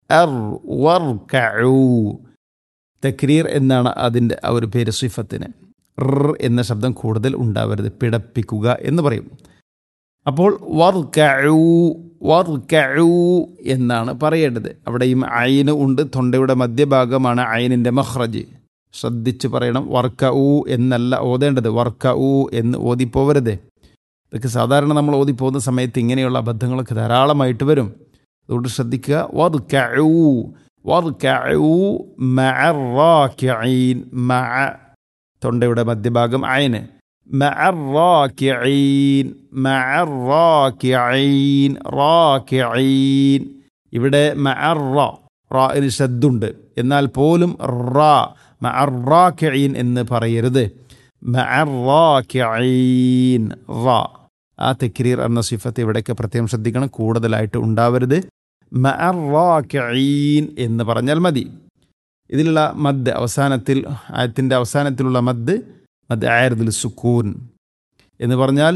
അർ വർക്കഊ തക്രീർ എന്നാണ് അതിൻ്റെ ആ ഒരു പേര് സിഫത്തിന് ർ എന്ന ശബ്ദം കൂടുതൽ ഉണ്ടാവരുത് പിടപ്പിക്കുക എന്ന് പറയും അപ്പോൾ വർക്കഊ വർക്കഊ എന്നാണ് പറയേണ്ടത് അവിടെയും അയിന് ഉണ്ട് തൊണ്ടയുടെ മധ്യഭാഗമാണ് അയിനിൻ്റെ മഹ്റജ് ശ്രദ്ധിച്ച് പറയണം വർക്ക ഊ എന്നല്ല ഓതേണ്ടത് വർക്ക ഊ എന്ന് ഓതിപ്പോവരുത് ഇതൊക്കെ സാധാരണ നമ്മൾ ഓതിപ്പോകുന്ന സമയത്ത് ഇങ്ങനെയുള്ള അബദ്ധങ്ങളൊക്കെ ധാരാളമായിട്ട് വരും അതുകൊണ്ട് ശ്രദ്ധിക്കുക വർക്ക ഊ വർക്ക ഊ മഅറാക്കിഈൻ മഅ തൊണ്ടയുടെ മധ്യഭാഗം അയന് മഅറാക്കിഈൻ മഅറാക്കിഈൻ റാക്കിഈൻ ഇവിടെ മഅറ റാഇന് ശദ്ദുണ്ട് എന്നാൽ പോലും റാ മഅറാക്കിഈൻ എന്ന് പറയരുത് മഅറാക്കിഈൻ റാ ആ തെക്രീർ എന്ന സിഫത്ത് ഇവിടെയൊക്കെ പ്രത്യേകം ശ്രദ്ധിക്കണം കൂടുതലായിട്ട് ഉണ്ടാവരുത് മഅറാക്കിഈൻ എന്ന് പറഞ്ഞാൽ മതി ഇതിലുള്ള മദ് അവസാനത്തിൽ ആയത്തിൻ്റെ അവസാനത്തിലുള്ള മദ് മദ് ആയർദിൽ സുക്കൂൻ എന്ന് പറഞ്ഞാൽ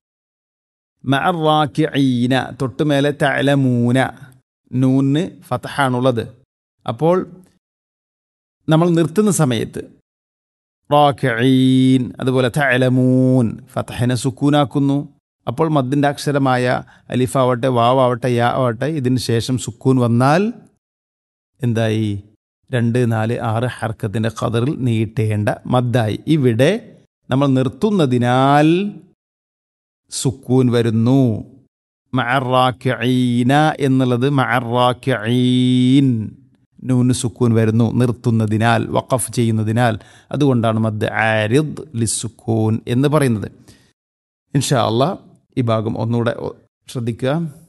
മഅറാക്കിഈന തൊട്ടുമേലെ തലമൂന നൂന് ഫതഹാണുള്ളത് അപ്പോൾ നമ്മൾ നിർത്തുന്ന സമയത്ത് റാക്കിഈൻ അതുപോലെ തലമൂൻ ഫതഹനെ സുക്കൂനാക്കുന്നു അപ്പോൾ മദ്ദിൻ്റെ അക്ഷരമായ അലിഫാവട്ടെ വാവാവട്ടെ യാ ആവട്ടെ ഇതിന് ശേഷം സുക്കൂൻ വന്നാൽ എന്തായി രണ്ട് നാല് ആറ് ഹർക്കത്തിൻ്റെ ഖദറിൽ നീട്ടേണ്ട മദ്ദായി ഇവിടെ നമ്മൾ നിർത്തുന്നതിനാൽ സുക്കൂൻ വരുന്നു മഅറാക്കിഈന എന്നുള്ളത് മഅറാക്കിഈൻ നൂന് സുക്കൂൻ വരുന്നു നിർത്തുന്നതിനാൽ വഖഫ് ചെയ്യുന്നതിനാൽ അതുകൊണ്ടാണ് മദ് ആരിദ് ലിസുക്കൂൻ എന്ന് പറയുന്നത് ഇൻഷാ അള്ളാഹ് ഈ ഭാഗം ഒന്നുകൂടെ ശ്രദ്ധിക്കുക